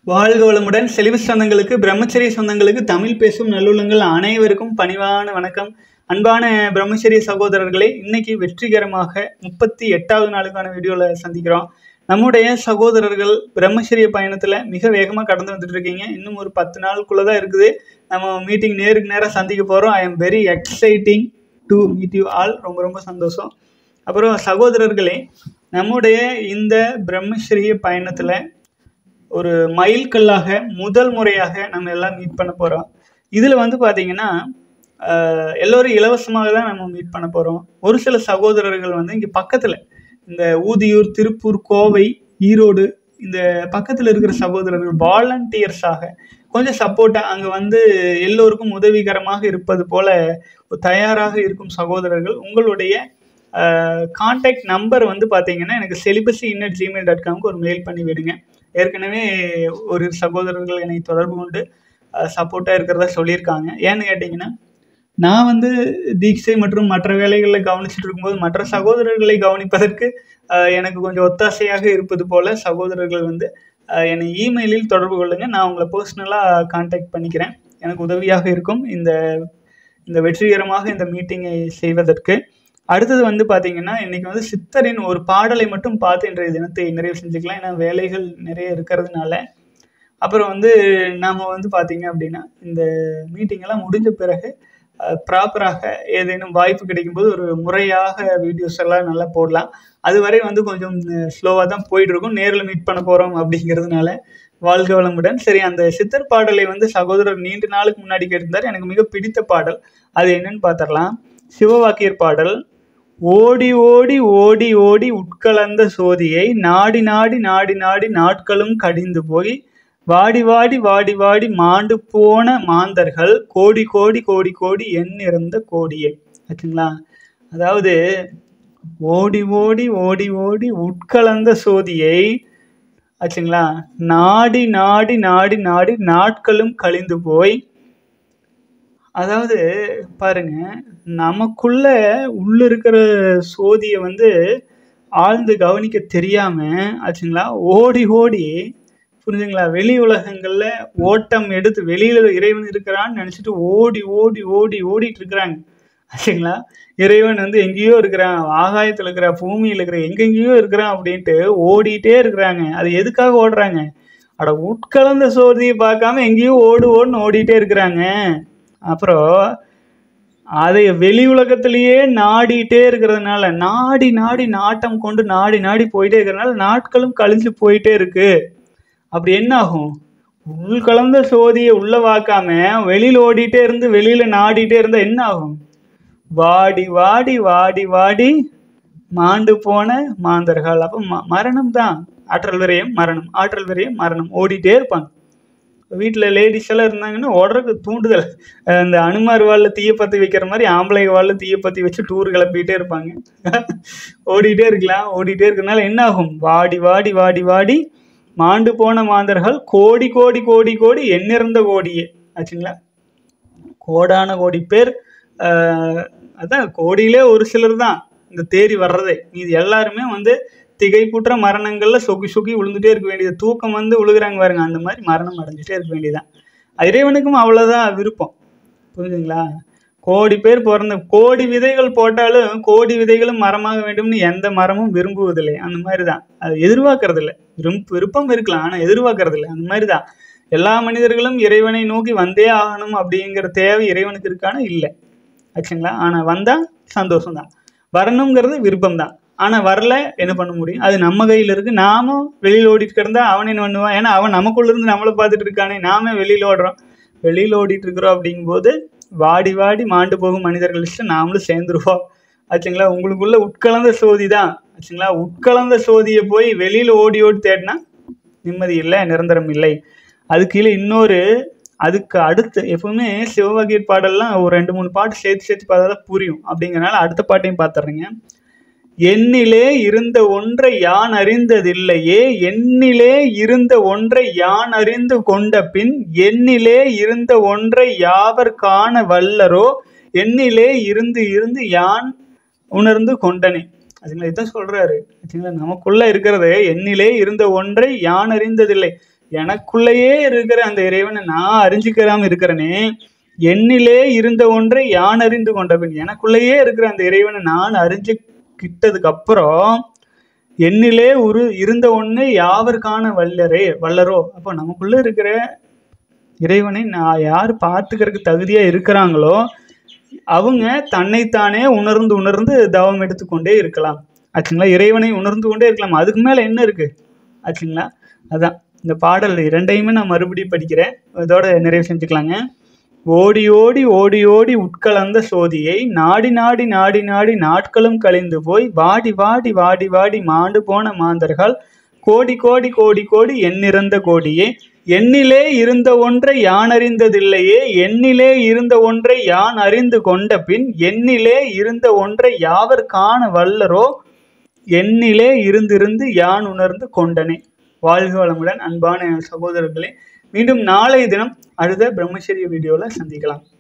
வாழ்க வளமுடன் செலிபஸ் சொந்தங்களுக்கு பிரம்மச்சரிய சொந்தங்களுக்கு தமிழ் பேசும் நல்லுள்ளங்கள் அனைவருக்கும் பணிவான வணக்கம் அன்பான பிரம்மச்சரிய சகோதரர்களே இன்னைக்கு வெற்றிகரமாக முப்பத்தி எட்டாவது நாளுக்கான வீடியோவில் சந்திக்கிறோம் நம்முடைய சகோதரர்கள் பிரம்மச்சரிய பயணத்தில் மிக வேகமாக கடந்து வந்துட்டு இருக்கீங்க இன்னும் ஒரு பத்து நாளுக்குள்ளே தான் இருக்குது நம்ம மீட்டிங் நேருக்கு நேராக சந்திக்க போகிறோம் I am very exciting to meet you all ரொம்ப ரொம்ப சந்தோஷம் அப்புறம் சகோதரர்களே நம்முடைய இந்த பிரம்மச்சரிய பயணத்தில் ஒரு மைல்கல்லாக முதல் முறையாக நம்ம எல்லாம் மீட் பண்ண போகிறோம் இதில் வந்து பார்த்தீங்கன்னா ஆஹ், எல்லோரும் இலவசமாக தான் நம்ம மீட் பண்ண போகிறோம் ஒரு சில சகோதரர்கள் வந்து இங்கே பக்கத்தில் இந்த ஊதியூர் திருப்பூர் கோவை ஈரோடு இந்த பக்கத்தில் இருக்கிற சகோதரர்கள் வாலண்டியர்ஸாக கொஞ்சம் சப்போர்ட்டாக அங்கே வந்து எல்லோருக்கும் உதவிகரமாக இருப்பது போல தயாராக இருக்கும் சகோதரர்கள் உங்களுடைய காண்டாக்ட் நம்பர் வந்து பார்த்தீங்கன்னா எனக்கு செலிபஸி இன்னட் ஜிமெயில் டாட் காம்க்கு ஒரு மெயில் பண்ணி விடுங்க ஏற்கனவே ஒரு சகோதரர்கள் என்னை தொடர்பு கொண்டு சப்போர்ட்டாக இருக்கிறதா சொல்லியிருக்காங்க ஏன்னு கேட்டிங்கன்னா நான் வந்து தீட்சை மற்றும் மற்ற வேலைகளில் கவனிச்சுட்டு இருக்கும்போது மற்ற சகோதரர்களை கவனிப்பதற்கு அஹ், எனக்கு கொஞ்சம் ஒத்தாசையாக இருப்பது போல சகோதரர்கள் வந்து அஹ், என்னை இமெயிலில் தொடர்பு கொள்ளுங்க நான் உங்களை பர்சனலாக காண்டாக்ட் பண்ணிக்கிறேன் எனக்கு உதவியாக இருக்கும் இந்த இந்த வெற்றிகரமாக இந்த மீட்டிங்கை செய்வதற்கு அடுத்தது வந்து பார்த்தீங்கன்னா இன்னைக்கு வந்து சித்தரின் ஒரு பாடலை மட்டும் பார்த்து இன்றைய தினத்தை நிறைவு செஞ்சுக்கலாம் ஏன்னா வேலைகள் நிறைய இருக்கிறதுனால அப்புறம் வந்து நாம் வந்து பார்த்தீங்க அப்படின்னா இந்த மீட்டிங் எல்லாம் முடிஞ்ச பிறகு ப்ராப்பராக ஏதேனும் வாய்ப்பு கிடைக்கும்போது ஒரு முறையாக வீடியோஸ் எல்லாம் நல்லா போடலாம் அதுவரை வந்து கொஞ்சம் ஸ்லோவாக தான் போயிட்டு இருக்கும் நேரில் மீட் பண்ண போகிறோம் அப்படிங்கிறதுனால வாழ்க வளமுடன் சரி அந்த சித்தர் பாடலை வந்து சகோதரர் நீண்ட நாளுக்கு முன்னாடி கேட்டிருந்தார் எனக்கு மிக பிடித்த பாடல் அது என்னன்னு பார்த்துடலாம் சிவவாக்கியர் பாடல் ஓடி ஓடி ஓடி ஓடி உட்கலந்த சோதியை நாடி நாடி நாடி நாடி நாட்களும் கடிந்து போய் வாடி வாடி வாடி வாடி மாண்டு போன மாந்தர்கள் கோடி கோடி கோடி கோடி எண் இறந்த கோடியே ஆச்சுங்களா அதாவது ஓடி ஓடி ஓடி ஓடி உட்கலந்த சோதியை ஆச்சுங்களா நாடி நாடி நாடி நாடி நாட்களும் கழிந்து போய் அதாவது பாருங்க நமக்குள்ள உள்ள இருக்கிற சோதியை வந்து ஆழ்ந்து கவனிக்க தெரியாம ஆச்சுங்களா ஓடி ஓடி புரிஞ்சுங்களா வெளி உலகங்கள்ல ஓட்டம் எடுத்து வெளியில இறைவன் இருக்கிறான்னு நினைச்சிட்டு ஓடி ஓடி ஓடி ஓடிட்டு இருக்கிறாங்க ஆச்சுங்களா இறைவன் வந்து எங்கேயோ இருக்கிறான் ஆகாயத்துல இருக்கிற பூமியில இருக்கிற எங்கெங்கேயோ இருக்கிறான் அப்படின்ட்டு ஓடிட்டே இருக்கிறாங்க அது எதுக்காக ஓடுறாங்க அட உட்கலந்த சோதியை பார்க்காம எங்கேயோ ஓடு ஓடுன்னு ஓடிட்டே இருக்கிறாங்க அப்புறம் அதை வெளி உலகத்திலேயே நாடிட்டே இருக்கிறதுனால நாடி நாடி நாட்டம் கொண்டு நாடி நாடி போயிட்டே இருக்கிறதுனால நாட்களும் கழிஞ்சு போயிட்டே இருக்கு அப்படி என்ன ஆகும் உள் கலந்த சோதியை உள்ள வாக்காம வெளியில ஓடிட்டே இருந்து வெளியில நாடிட்டே இருந்தா என்ன ஆகும் வாடி வாடி வாடி வாடி மாண்டு போன மாந்தர்கள் அப்போ ம மரணம் தான் ஆற்றல் விரயம் மரணம் ஆற்றல் விரயம் மரணம் ஓடிட்டே இருப்பாங்க வீட்டில் லேடிஸ் எல்லாம் இருந்தாங்கன்னா ஓடுறதுக்கு தூண்டுதல் அஹ் இந்த அனுமார் வாளில் தீய பற்றி வைக்கிற மாதிரி ஆம்பளை வாளில் தீய பற்றி வச்சு டூர் கிளப்பிட்டே இருப்பாங்க ஓடிட்டே இருக்கலாம் ஓடிட்டே இருக்கறனால என்ன ஆகும் வாடி வாடி வாடி வாடி மாண்டு போன மாந்தர்கள் கோடி கோடி கோடி கோடி எண்ணிறந்த கோடியே ஆச்சுங்களா கோடான கோடி பேர் ஆஹ், அதான் கோடியிலே ஒரு சிலர் தான் இந்த தேறி வர்றதே மீது எல்லாருமே வந்து திகைப்புற்ற மரணங்கள்ல சொக்கி சொக்கி விழுந்துட்டே இருக்க வேண்டியது தூக்கம் வந்து விழுகுறாங்க பாருங்க அந்த மாதிரி மரணம் அடைஞ்சிட்டே இருக்க வேண்டியதுதான் இறைவனுக்கும் அவ்வளோதான் விருப்பம் புரிஞ்சுங்களா கோடி பேர் பிறந்த கோடி விதைகள் போட்டாலும் கோடி விதைகளும் மரமாக வேண்டும்னு எந்த மரமும் விரும்புவதில்லை அந்த மாதிரி தான் அது எதிர்பார்க்கறது இல்லை விரும்ப விருப்பம் இருக்கலாம் ஆனால் எதிர்பார்க்கறது இல்லை அந்த மாதிரி தான் எல்லா மனிதர்களும் இறைவனை நோக்கி வந்தே ஆகணும் அப்படிங்கிற தேவை இறைவனுக்கு இருக்கான இல்லை ஆச்சுங்களா ஆனால் வந்தால் சந்தோஷம் தான் வரணுங்கிறது விருப்பம் தான் ஆனால் வரல என்ன பண்ண முடியும் அது நம்ம கையில் இருக்கு நாமும் வெளியில் ஓடிட்டு கிடந்தா அவன் என்ன பண்ணுவான் ஏன்னா அவன் நமக்குள்ள இருந்து நம்மளை பார்த்துட்டு இருக்கானே நாமே வெளியில் ஓடுறோம் வெளியில் ஓடிட்டு இருக்கிறோம் அப்படிங்கும்போது வாடி வாடி மாண்டு போகும் மனிதர்கள் லிஸ்ட்டில் நாமளும் சேர்ந்துருவோம் ஆச்சுங்களா உங்களுக்குள்ள உட்கலந்த சோதி தான் ஆச்சுங்களா உட்கலந்த சோதியை போய் வெளியில் ஓடி ஓடி தேடினா நிம்மதி இல்லை நிரந்தரம் இல்லை அது கீழே இன்னொரு அதுக்கு அடுத்து எப்பவுமே சிவவகீர் பாடல்லாம் ஒரு ரெண்டு மூணு பாட்டு சேர்த்து சேர்த்து பார்த்தா தான் புரியும் அப்படிங்கறனால அடுத்த பாட்டையும் பார்த்துட்றேங்க எண்ணிலே இருந்த ஒன்றை யான் அறிந்ததில்லையே எண்ணிலே இருந்த ஒன்றை யான் அறிந்து கொண்ட பின் எண்ணிலே இருந்த ஒன்றை யாவர் காண வல்லரோ எண்ணிலே இருந்து இருந்து யான் உணர்ந்து கொண்டனே அதுங்களா இதான் சொல்றாரு ஆச்சுங்களா நமக்குள்ள இருக்கிறது எண்ணிலே இருந்த ஒன்றை யான் அறிந்ததில்லை எனக்குள்ளேயே இருக்கிற அந்த இறைவனை நான் அறிஞ்சிக்கிறாம இருக்கிறனே என்னிலே இருந்த ஒன்றை யான் அறிந்து கொண்ட பின் எனக்குள்ளேயே இருக்கிற அந்த இறைவனை நான் அறிஞ்சுக்கிட்டதுக்கு அப்புறம் என்னிலே ஒரு இருந்த ஒன்று யாவருக்கான வல்லரே வல்லரோ அப்போ நமக்குள்ள இருக்கிற இறைவனை நான் யார் பார்த்துக்கிறதுக்கு தகுதியா இருக்கிறாங்களோ அவங்க தன்னைத்தானே உணர்ந்து உணர்ந்து தவம் எடுத்துக்கொண்டே இருக்கலாம் ஆச்சுங்களா இறைவனை உணர்ந்து கொண்டே இருக்கலாம் அதுக்கு மேல என்ன இருக்கு ஆச்சுங்களா அதான் இந்த பாடல் இரண்டையுமே நான் மறுபடியும் படிக்கிறேன் இதோட நிறைவு செஞ்சுக்கலாங்க ஓடி ஓடி ஓடி ஓடி உட்கலந்த சோதியை நாடி நாடி நாடி நாடி நாட்களும் கழிந்து போய் வாடி வாடி வாடி வாடி மாண்டு போன மாந்தர்கள் கோடி கோடி கோடி கோடி எண்ணிறந்த கோடியே எண்ணிலே இருந்த ஒன்றை யான் அறிந்ததில்லையே எண்ணிலே இருந்த ஒன்றை யான் அறிந்து கொண்ட பின் எண்ணிலே இருந்த ஒன்றை யாவர் காண வல்லரோ எண்ணிலே இருந்திருந்து யான் உணர்ந்து கொண்டனே வாழ்க வளமுடன் அன்பான சகோதரர்களே மீண்டும் நாளைய தினம் அடுத்த பிரம்மச்சரிய வீடியோவில் சந்திக்கலாம்